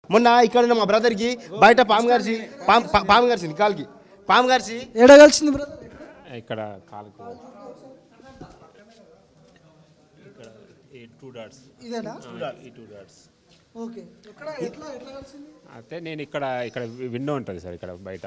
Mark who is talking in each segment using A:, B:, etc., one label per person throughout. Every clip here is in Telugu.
A: మొన్న ఇక్కడ ఉన్న మా బ్రదర్కి బయట పాము గారిసి పాము పా- పాము గారిసింది కాలుకి పాము గారిసి
B: ఏడ కలిసింది బ్రదర్
C: ఇక్కడ కాలుకు ఇక్కడ ఈ టూ డాట్స్
B: ఇదేనా
C: ఈ టూ డాట్స్
B: ఓకే ఎక్కడ ఎట్లా ఎట్లా కలిసింది
C: అయితే నేను ఇక్కడ ఇక్కడ విండో ఉంటుంది సార్ ఇక్కడ బయట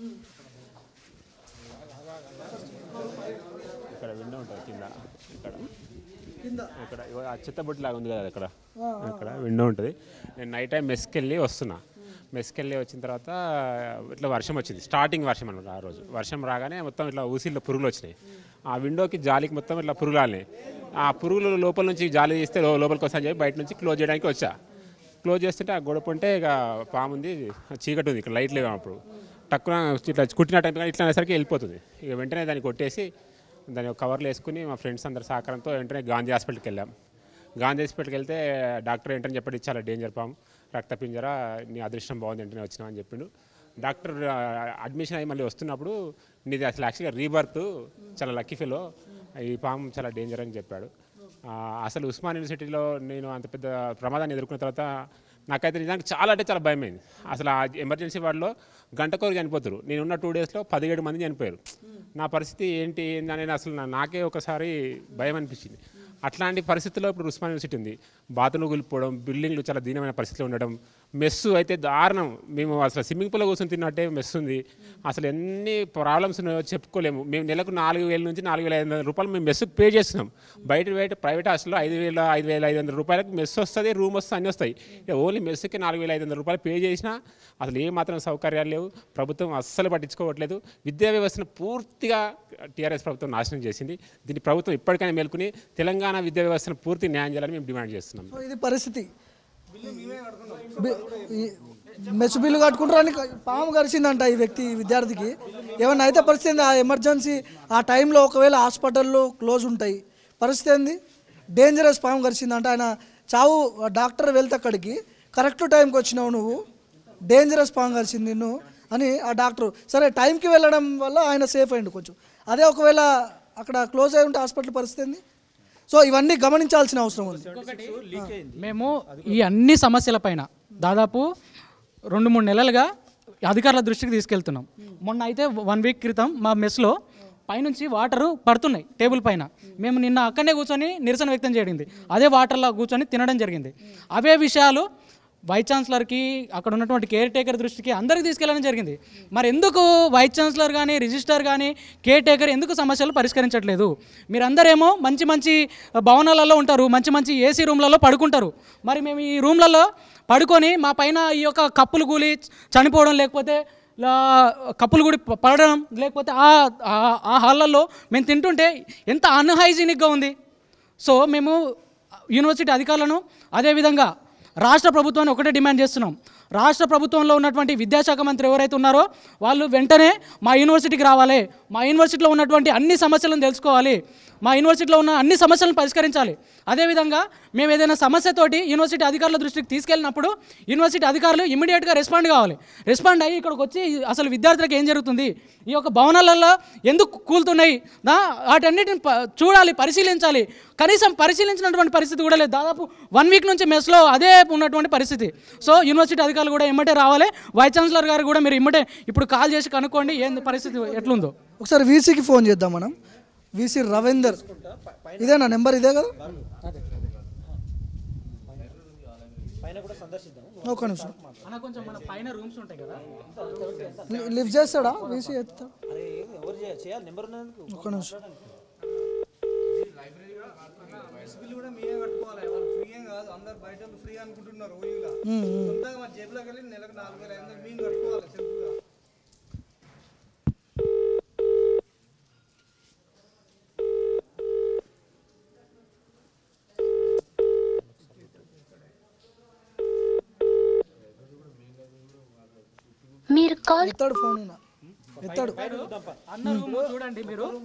C: ఇక్కడ విండో ఉంటుంది కింద ఇక్కడ
B: కింద
C: ఇక్కడ ఇగో ఆ చిత్తబుట్టి లాగా ఉంది కదా ఇక్కడ ఇక్కడ విండో ఉంటుంది నేను నైట్ టైం మెస్కి వెళ్ళి వస్తున్నా మెస్కి వెళ్ళి వచ్చిన తర్వాత ఇట్లా వర్షం వచ్చింది స్టార్టింగ్ వర్షం అనమాట ఆ రోజు వర్షం రాగానే మొత్తం ఇట్లా ఊసిల్లో పురుగులు వచ్చినాయి ఆ విండోకి జాలికి మొత్తం ఇట్లా పురుగులు ఆలినాయి ఆ పురుగులు లోపల నుంచి జాలి తీస్తే లో- లోపలికి వస్తాయని చెప్పి బయట నుంచి క్లోజ్ చేయడానికి వచ్చా క్లోజ్ చేస్తుంటే ఆ గొడవ ఉంటే ఇక పాము ఉంది చీకటి ఉంది ఇక్కడ లైట్ లేవు అప్పుడు టక్కున ఇట్లా కుట్టిన టైం కానీ ఇట్లా అనేసరికి వెళ్ళిపోతుంది ఇక వెంటనే దాన్ని కొట్టేసి దాన్ని ఒక కవర్లో వేసుకుని మా ఫ్రెండ్స్ అందరి సహకారంతో వెంటనే గాంధీ హాస్పిటల్కి వెళ్ళాం గాంధీ హాస్పిటల్కి వెళ్తే డాక్టర్ ఏంటని చెప్పి చాలా డేంజర్ పాము రక్తపింజర నీ అదృష్టం బాగుంది వెంటనే వచ్చినావు అని చెప్పిండు డాక్టర్ అడ్మిషన్ అయ్యి మళ్ళీ వస్తున్నప్పుడు నీది అసలు యాక్చువల్గా రీబర్త్ చాలా లక్కీ ఫెలో ఈ పాము చాలా డేంజర్ అని చెప్పాడు ఆ, అసలు ఉస్మాన్ యూనివర్సిటీలో నేను అంత పెద్ద ప్రమాదాన్ని ఎదుర్కొన్న తర్వాత నాకైతే నిజానికి చాలా అంటే చాలా భయమైంది అసలు ఆ ఎమర్జెన్సీ వార్డులో గంటకొరకు చనిపోతారు నేను ఉన్న టూ డేస్లో పదిహేడు మంది చనిపోయారు నా పరిస్థితి ఏంటి ఏంది అనేది అసలు నా- నాకే ఒకసారి భయం అనిపించింది అట్లాంటి పరిస్థితుల్లో ఇప్పుడు ఉస్మాన్ యూనివర్సిటీ ఉంది బాతులు కూలిపోవడం బిల్డింగ్లు చాలా దీనమైన పరిస్థితిలో ఉండడం మెస్సు అయితే దారుణం మేము అసలు స్విమ్మింగ్ పూల్లో కూర్చొని తిన్నట్టే మెస్ ఉంది అసలు ఎన్ని ప్రాబ్లమ్స్ ఉన్నాయో చెప్పుకోలేము మేము నెలకు నాలుగు వేల నుంచి నాలుగు వేల ఐదు వందల రూపాయలు మేము మెస్సుకు పే చేస్తున్నాం బయట బయట ప్రైవేట్ హాస్టల్లో ఐదు వేల ఐదు వేల ఐదు వందల రూపాయలకు మెస్ వస్తుంది రూమ్ వస్తుంది అన్నీ వస్తాయి ఇక ఓన్లీ మెస్సుకి నాలుగు వేల ఐదు వందల రూపాయలు పే చేసినా అసలు ఏ మాత్రం సౌకర్యాలు లేవు ప్రభుత్వం అస్సలు పట్టించుకోవట్లేదు విద్యా వ్యవస్థను పూర్తిగా టీఆర్ఎస్ ప్రభుత్వం నాశనం చేసింది దీన్ని ప్రభుత్వం ఇప్పటికైనా మేల్కొని తెలంగాణ విద్యా వ్యవస్థను పూర్తి న్యాయం చేయాలని మేము డిమాండ్ చేస్తున్నాం
B: సో ఇది పరిస్థితి బి- ఈ మెస్ బిల్లు కట్టుకుంటారని పాము కరిచిందంట ఈ వ్యక్తి ఈ విద్యార్థికి ఏమన్నా అయితే పరిస్థితి ఏంది? ఆ ఎమర్జెన్సీ ఆ టైంలో ఒకవేళ హాస్పిటల్లో క్లోజ్ ఉంటాయి పరిస్థితి ఏంది డేంజరస్ పాము కరిచిందంట ఆయన చావు డాక్టర్ వెళ్తే అక్కడికి కరెక్ట్ టైంకి వచ్చినావు నువ్వు డేంజరస్ పాము కరిచింది నిన్ను అని ఆ డాక్టర్ సరే టైంకి వెళ్ళడం వల్ల ఆయన సేఫ్ అయ్యిండు కొంచెం అదే ఒకవేళ అక్కడ క్లోజ్ అయి ఉంటే హాస్పిటల్ పరిస్థితి ఏంది సో ఇవన్నీ గమనించాల్సిన అవసరం ఉంది
D: మేము ఈ అన్ని సమస్యల పైన దాదాపు రెండు మూడు నెలలుగా అధికారుల దృష్టికి తీసుకెళ్తున్నాం మొన్న అయితే వన్ వీక్ క్రితం మా మెస్లో పైనుంచి వాటరు పడుతున్నాయి టేబుల్ పైన మేము నిన్న అక్కడనే కూర్చొని నిరసన వ్యక్తం చేయడింది అదే వాటర్లో కూర్చొని తినడం జరిగింది అవే విషయాలు వైస్ ఛాన్సలర్కి అక్కడ ఉన్నటువంటి కేర్ టేకర్ దృష్టికి అందరికీ తీసుకెళ్ళడం జరిగింది మరి ఎందుకు వైస్ ఛాన్సలర్ కానీ రిజిస్టర్ కానీ కేర్ టేకర్ ఎందుకు సమస్యలు పరిష్కరించట్లేదు మీరందరేమో మంచి మంచి భవనాలలో ఉంటారు మంచి మంచి ఏసీ రూమ్లలో పడుకుంటారు మరి మేము ఈ రూమ్లలో పడుకొని మా పైన ఈ యొక్క కప్పులు కూలి చనిపోవడం లేకపోతే లా- కప్పులు కూడి ప- పడడం లేకపోతే ఆ ఆ- ఆ హాళ్ళల్లో మేము తింటుంటే ఎంత అన్హైజీనిక్గా ఉంది సో మేము యూనివర్సిటీ అధికారులను అదేవిధంగా రాష్ట్ర ప్రభుత్వాన్ని ఒకటే డిమాండ్ చేస్తున్నాం రాష్ట్ర ప్రభుత్వంలో ఉన్నటువంటి విద్యాశాఖ మంత్రి ఎవరైతే ఉన్నారో వాళ్ళు వెంటనే మా యూనివర్సిటీకి రావాలి మా యూనివర్సిటీలో ఉన్నటువంటి అన్ని సమస్యలను తెలుసుకోవాలి మా యూనివర్సిటీలో ఉన్న అన్ని సమస్యలను పరిష్కరించాలి అదేవిధంగా మేము ఏదైనా సమస్యతోటి యూనివర్సిటీ అధికారుల దృష్టికి తీసుకెళ్ళినప్పుడు యూనివర్సిటీ అధికారులు ఇమీడియట్గా రెస్పాండ్ కావాలి రెస్పాండ్ అయ్యి ఇక్కడికి వచ్చి అసలు విద్యార్థులకు ఏం జరుగుతుంది ఈ యొక్క భవనాలలో ఎందుకు కూలుతున్నాయి నా వాటన్నిటిని ప- చూడాలి పరిశీలించాలి కనీసం పరిశీలించినటువంటి పరిస్థితి కూడా లేదు దాదాపు వన్ వీక్ నుంచి మెస్లో అదే ఉన్నటువంటి పరిస్థితి సో యూనివర్సిటీ అధికారులు కూడా ఇమ్మటే రావాలి వైస్ ఛాన్సలర్ గారు కూడా మీరు ఇమ్మటే ఇప్పుడు కాల్ చేసి కనుక్కోండి ఏంది పరిస్థితి ఎట్లుందో
B: ఒకసారి వీసీకి ఫోన్ చేద్దాం మనం వీసీ రవీందర్ ఇదేనా నెంబర్ ఇదే కదా ఒక నిమిషం
D: అన్న కొంచెం మన పైన రూమ్స్ ఉంటాయి కదా
B: లి- లిఫ్ట్ చేస్తాడా వీసీ ఎత్తా
E: ఎవరు చేయాలి చేయాలి నెంబర్ ఉన్నందుకు
B: ఒక నిమిషం
F: బిల్లు కూడా మేమే కట్టుకోవాలి వాళ్ళు ఫ్రీ ఏం కాదు అందరు బయట ఫ్రీ అనుకుంటున్నారు ఓయూలా సొంతంగా మా జేబులోకి వెళ్ళి నెలకు నాలుగు వేల ఐదు వందలు మేము కట్టుకోవాలి సెల్ఫ్గా
G: మీరు కాల్
B: ఎత్తాడు ఫోన్ ఈయన. ఎత్తాడు
D: అన్న రూమ్ చూడండి మీరు